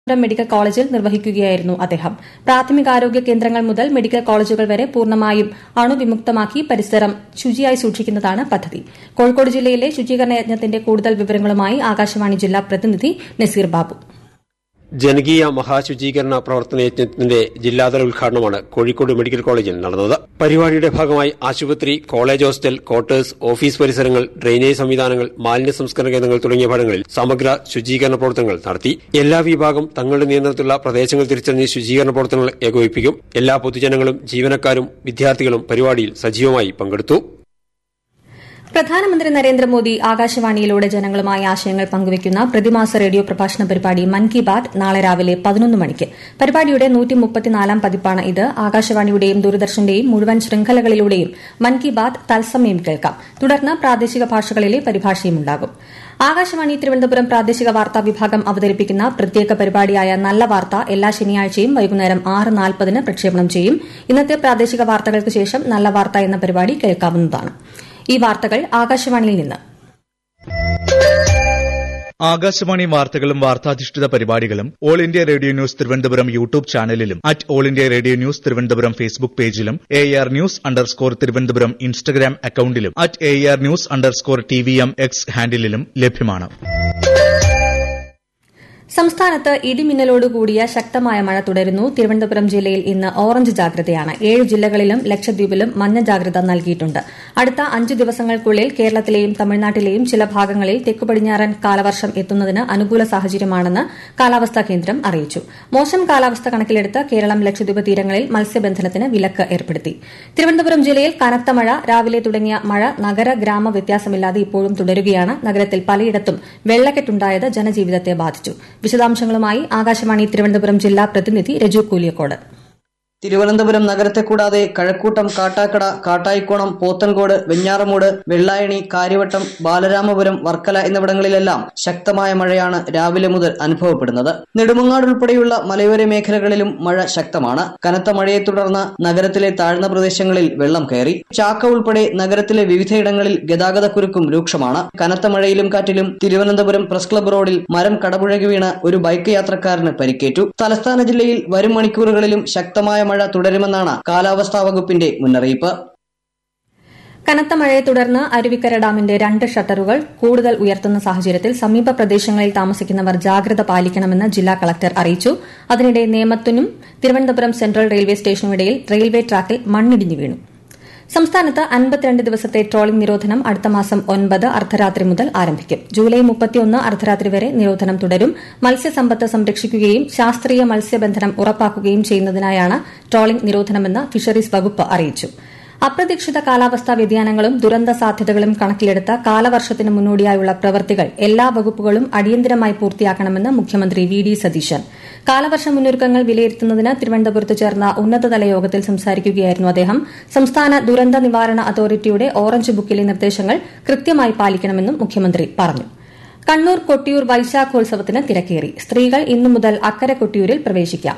Thiruvananthapuram medical കോളേജിൽ നിർവഹിക്കുകയായിരുന്നു അദ്ദേഹം പ്രാഥമികാരോഗ്യ കേന്ദ്രങ്ങൾ മുതൽ മെഡിക്കൽ കോളേജുകൾ വരെ പൂർണ്ണമായും അണുവിമുക്തമാക്കി പരിസരം ശുചിയായി സൂക്ഷിക്കുന്നതാണ് പദ്ധതി കോഴിക്കോട് ജില്ലയിലെ ശുചീകരണ യജ്ഞത്തിന്റെ കൂടുതൽ വിവരങ്ങളുമായി ആകാശവാണി ജില്ലാ പ്രതിനിധി നസീർ ബാബു ജനകീയ മഹാശുചീകരണ പ്രവർത്തന യജ്ഞത്തിന്റെ ജില്ലാതല ഉദ്ഘാടനമാണ് കോഴിക്കോട് മെഡിക്കൽ കോളേജിൽ നടന്നത് പരിപാടിയുടെ ഭാഗമായി ആശുപത്രി കോളേജ് ഹോസ്റ്റൽ ക്വാർട്ടേഴ്സ് ഓഫീസ് പരിസരങ്ങൾ ഡ്രെയിനേജ് സംവിധാനങ്ങൾ മാലിന്യ സംസ്കരണ കേന്ദ്രങ്ങൾ തുടങ്ങിയ ഭാഗങ്ങളിൽ സമഗ്ര ശുചീകരണ പ്രവർത്തനങ്ങൾ നടത്തി എല്ലാ വിഭാഗം തങ്ങളുടെ നിയന്ത്രണത്തിലുള്ള പ്രദേശങ്ങൾ തിരിച്ചറിഞ്ഞ് ശുചീകരണ പ്രവർത്തനങ്ങൾ ഏകോപിപ്പിക്കും എല്ലാ പൊതുജനങ്ങളും ജീവനക്കാരും വിദ്യാർത്ഥികളും പരിപാടിയിൽ സജീവമായി പങ്കെടുത്തു പ്രധാനമന്ത്രി നരേന്ദ്രമോദി ആകാശവാണിയിലൂടെ ജനങ്ങളുമായി ആശയങ്ങൾ പങ്കുവയ്ക്കുന്ന പ്രതിമാസ റേഡിയോ പ്രഭാഷണ പരിപാടി മൻ കി ബാത് നാളെ രാവിലെ പതിനൊന്ന് മണിക്ക് പരിപാടിയുടെ നൂറ്റിമുപ്പത്തിനാലാം പതിപ്പാണ് ഇത് ആകാശവാണിയുടെയും ദൂരദർശന്റെയും മുഴുവൻ ശൃംഖലകളിലൂടെയും മൻ കി ബാത് തത്സമയം കേൾക്കാം തുടർന്ന് പ്രാദേശിക ഭാഷകളിലെ പരിഭാഷയുമുണ്ടാകും ആകാശവാണി തിരുവനന്തപുരം പ്രാദേശിക വാർത്താ വിഭാഗം അവതരിപ്പിക്കുന്ന പ്രത്യേക പരിപാടിയായ നല്ല വാർത്ത എല്ലാ ശനിയാഴ്ചയും വൈകുന്നേരം ആറ് നാൽപ്പതിന് പ്രക്ഷേപണം ചെയ്യും ഇന്നത്തെ പ്രാദേശിക വാർത്തകൾക്ക് ശേഷം നല്ല വാർത്ത എന്ന പരിപാടി കേൾക്കാവുന്നതാണ് ഈ വാർത്തകൾ ആകാശവാണിയിൽ നിന്ന് ആകാശവാണി വാർത്തകളും വാർത്താധിഷ്ഠിത പരിപാടികളും all India radio news Thiruvananthapuram YouTube ചാനലിലും at all India radio news Thiruvananthapuram Facebook പേജിലും A R news underscore Thiruvananthapuram Instagram അക്കൌണ്ടിലും at A R news underscore T V M X ഹാൻഡിലും ലഭ്യമാണ് സംസ്ഥാനത്ത് ഇടിമിന്നലോടുകൂടിയ ശക്തമായ മഴ തുടരുന്നു തിരുവനന്തപുരം ജില്ലയിൽ ഇന്ന് ഓറഞ്ച് ജാഗ്രതയാണ് ഏഴ് ജില്ലകളിലും ലക്ഷദ്വീപിലും മഞ്ഞ ജാഗ്രത നൽകിയിട്ടുണ്ട് അടുത്ത അഞ്ച് ദിവസങ്ങൾക്കുള്ളിൽ കേരളത്തിലെയും തമിഴ്നാട്ടിലെയും ചില ഭാഗങ്ങളിൽ തെക്കുപടിഞ്ഞാറൻ കാലവർഷം എത്തുന്നതിന് അനുകൂല സാഹചര്യമാണെന്ന് കാലാവസ്ഥാ കേന്ദ്രം അറിയിച്ചു മോശം കാലാവസ്ഥ കണക്കിലെടുത്ത് കേരളം ലക്ഷദ്വീപ് തീരങ്ങളിൽ മത്സ്യബന്ധനത്തിന് വിലക്ക് ഏർപ്പെടുത്തി തിരുവനന്തപുരം ജില്ലയിൽ കനത്ത മഴ രാവിലെ തുടങ്ങിയ മഴ നഗര ഗ്രാമ വ്യത്യാസമില്ലാതെ ഇപ്പോഴും തുടരുകയാണ് നഗരത്തിൽ പലയിടത്തും വെള്ളക്കെട്ടുണ്ടായത് ജനജീവിതത്തെ ബാധിച്ചു വിശദാംശങ്ങളുമായി ആകാശവാണി തിരുവനന്തപുരം ജില്ലാ പ്രതിനിധി രജു കൂലിയക്കോട് തിരുവനന്തപുരം നഗരത്തെ കൂടാതെ കഴക്കൂട്ടം കാട്ടാക്കട കാട്ടായിക്കോണം പോത്തൻകോട് വെഞ്ഞാറമൂട് വെള്ളായണി കാര്യവട്ടം ബാലരാമപുരം വർക്കല എന്നിവിടങ്ങളിലെല്ലാം ശക്തമായ മഴയാണ് രാവിലെ മുതൽ അനുഭവപ്പെടുന്നത് നെടുമങ്ങാട് ഉൾപ്പെടെയുള്ള മലയോര മേഖലകളിലും മഴ ശക്തമാണ് കനത്ത മഴയെ തുടർന്ന് നഗരത്തിലെ താഴ്ന്ന പ്രദേശങ്ങളിൽ വെള്ളം കയറി ചാക്ക ഉൾപ്പെടെ നഗരത്തിലെ വിവിധയിടങ്ങളിൽ ഗതാഗതക്കുരുക്കും രൂക്ഷമാണ് കനത്ത മഴയിലും കാറ്റിലും തിരുവനന്തപുരം പ്രസ് ക്ലബ് റോഡിൽ മരം കടപുഴകി വീണ് ഒരു ബൈക്ക് യാത്രക്കാരന് പരിക്കേറ്റു തലസ്ഥാന ജില്ലയിൽ വരും മണിക്കൂറുകളിലും ശക്തമായ മഴ തുടരുമെന്നാണ് കാലാവസ്ഥാ വകുപ്പിന്റെ മുന്നറിയിപ്പ് കനത്ത മഴയെ തുടർന്ന് അരുവിക്കര ഡാമിന്റെ രണ്ട് ഷട്ടറുകൾ കൂടുതൽ ഉയർത്തുന്ന സാഹചര്യത്തിൽ സമീപ പ്രദേശങ്ങളിൽ താമസിക്കുന്നവർ ജാഗ്രത പാലിക്കണമെന്ന് ജില്ലാ കളക്ടർ അറിയിച്ചു അതിനിടെ നേമത്തിനും തിരുവനന്തപുരം സെൻട്രൽ റെയിൽവേ സ്റ്റേഷനുമിടയിൽ റെയിൽവേ ട്രാക്കിൽ മണ്ണിടിഞ്ഞു വീണു സംസ്ഥാനത്ത് അൻപത്തിരണ്ട് ദിവസത്തെ ട്രോളിംഗ് നിരോധനം അടുത്ത മാസം ഒൻപത് അർദ്ധരാത്രി മുതൽ ആരംഭിക്കും ജൂലൈ മുപ്പത്തിയൊന്ന് അർദ്ധരാത്രി വരെ നിരോധനം തുടരും മത്സ്യസമ്പത്ത് സംരക്ഷിക്കുകയും ശാസ്ത്രീയ മത്സ്യബന്ധനം ഉറപ്പാക്കുകയും ചെയ്യുന്നതിനായാണ് ട്രോളിംഗ് നിരോധനമെന്ന് ഫിഷറീസ് വകുപ്പ് അറിയിച്ചു അപ്രതീക്ഷിത കാലാവസ്ഥാ വ്യതിയാനങ്ങളും ദുരന്ത സാധ്യതകളും കണക്കിലെടുത്ത കാലവർഷത്തിന് മുന്നോടിയായുള്ള പ്രവൃത്തികൾ എല്ലാ വകുപ്പുകളും അടിയന്തരമായി പൂർത്തിയാക്കണമെന്ന് മുഖ്യമന്ത്രി വി ഡി സതീശൻ കാലവർഷ മുന്നൊരുക്കങ്ങൾ വിലയിരുത്തുന്നതിന് തിരുവനന്തപുരത്ത് ചേർന്ന ഉന്നതതല യോഗത്തിൽ സംസാരിക്കുകയായിരുന്നു അദ്ദേഹം സംസ്ഥാന ദുരന്ത നിവാരണ അതോറിറ്റിയുടെ ഓറഞ്ച് ബുക്കിലെ നിർദ്ദേശങ്ങൾ കൃത്യമായി പാലിക്കണമെന്നും മുഖ്യമന്ത്രി പറഞ്ഞു കണ്ണൂർ കൊട്ടിയൂർ വൈശാഖോത്സവത്തിന് തിരക്കേറി സ്ത്രീകൾ ഇന്നു മുതൽ അക്കരെ കൊട്ടിയൂരിൽ പ്രവേശിക്കാം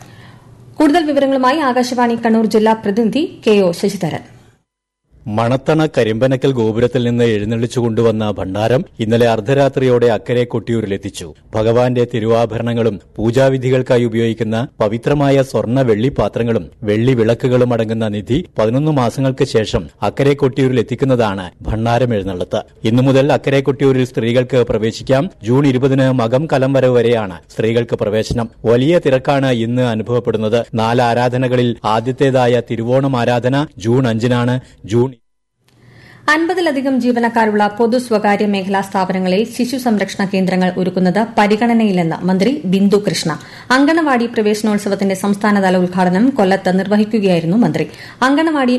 കൂടുതൽ വിവരങ്ങളുമായി ആകാശവാണി കണ്ണൂർ ജില്ലാ പ്രതിനിധി കെ ഒ ശശിധരൻ മണത്തണ കരിമ്പനക്കൽ ഗോപുരത്തിൽ നിന്ന് എഴുന്നള്ളിച്ചു കൊണ്ടുവന്ന ഭണ്ഡാരം ഇന്നലെ അർദ്ധരാത്രിയോടെ അക്കരെ കൊട്ടിയൂരിലെത്തിച്ചു ഭഗവാന്റെ തിരുവാഭരണങ്ങളും പൂജാവിധികൾക്കായി ഉപയോഗിക്കുന്ന പവിത്രമായ സ്വർണ്ണ വെള്ളി പാത്രങ്ങളും വെള്ളി വിളക്കുകളും അടങ്ങുന്ന നിധി പതിനൊന്ന് മാസങ്ങൾക്ക് ശേഷം അക്കരെ കൊട്ടിയൂരിൽ എത്തിക്കുന്നതാണ് ഭണ്ഡാരം എഴുന്നള്ളത്ത് ഇന്നു മുതൽ അക്കരെ കൊട്ടിയൂരിൽ സ്ത്രീകൾക്ക് പ്രവേശിക്കാം ജൂൺ ഇരുപതിന് മകം കലം വരവ് വരെയാണ് സ്ത്രീകൾക്ക് പ്രവേശനം വലിയ തിരക്കാണ് ഇന്ന് അനുഭവപ്പെടുന്നത് നാല് ആരാധനകളിൽ ആദ്യത്തേതായ തിരുവോണം ആരാധന ജൂൺ അഞ്ചിനാണ് ജൂൺ അൻപതിലധികം ജീവനക്കാരുള്ള പൊതു സ്വകാര്യ മേഖലാ സ്ഥാപനങ്ങളിൽ ശിശു സംരക്ഷണ കേന്ദ്രങ്ങൾ ഒരുക്കുന്നത് പരിഗണനയിലെന്ന് മന്ത്രി ബിന്ദു കൃഷ്ണ അങ്കണവാടി പ്രവേശനോത്സവത്തിന്റെ സംസ്ഥാനതല ഉദ്ഘാടനം കൊല്ലത്ത് നിർവഹിക്കുകയായിരുന്നു മന്ത്രി അങ്കണവാടി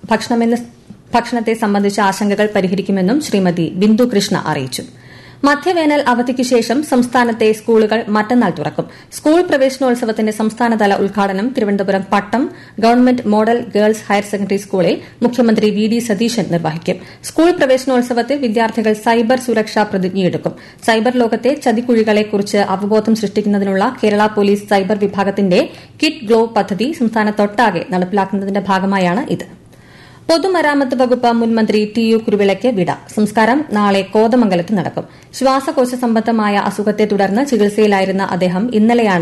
ഭക്ഷണത്തെ സംബന്ധിച്ച ആശങ്കകൾ പരിഹരിക്കുമെന്നും ശ്രീമതി ബിന്ദു കൃഷ്ണ അറിയിച്ചു മധ്യവേനൽ അവധിക്ക് ശേഷം സംസ്ഥാനത്തെ സ്കൂളുകൾ മറ്റന്നാൾ തുറക്കും സ്കൂൾ പ്രവേശനോത്സവത്തിന്റെ സംസ്ഥാനതല ഉദ്ഘാടനം Thiruvananthapuram Pattom government model girls higher secondary സ്കൂളിൽ മുഖ്യമന്ത്രി വി ഡി സതീശൻ നിർവഹിക്കും സ്കൂൾ പ്രവേശനോത്സവത്തിൽ വിദ്യാർത്ഥികൾ സൈബർ സുരക്ഷാ പ്രതിജ്ഞയെടുക്കും സൈബർ ലോകത്തെ ചതിക്കുഴികളെക്കുറിച്ച് അവബോധം സൃഷ്ടിക്കുന്നതിനുള്ള കേരള പോലീസ് സൈബർ വിഭാഗത്തിന്റെ കിറ്റ് ഗ്ലോ പദ്ധതി സംസ്ഥാനത്തൊട്ടാകെ നടപ്പിലാക്കുന്നതിന്റെ ഭാഗമായാണ് ഇത് പൊതുമരാമത്ത് വകുപ്പ് മുൻ മന്ത്രി ടി യു കുരുവിളയ്ക്ക് വിട സംസ്കാരം നാളെ കോതമംഗലത്ത് നടക്കും ശ്വാസകോശ സംബന്ധമായ അസുഖത്തെ തുടർന്ന് ചികിത്സയിലായിരുന്ന അദ്ദേഹം ഇന്നലെയാണ്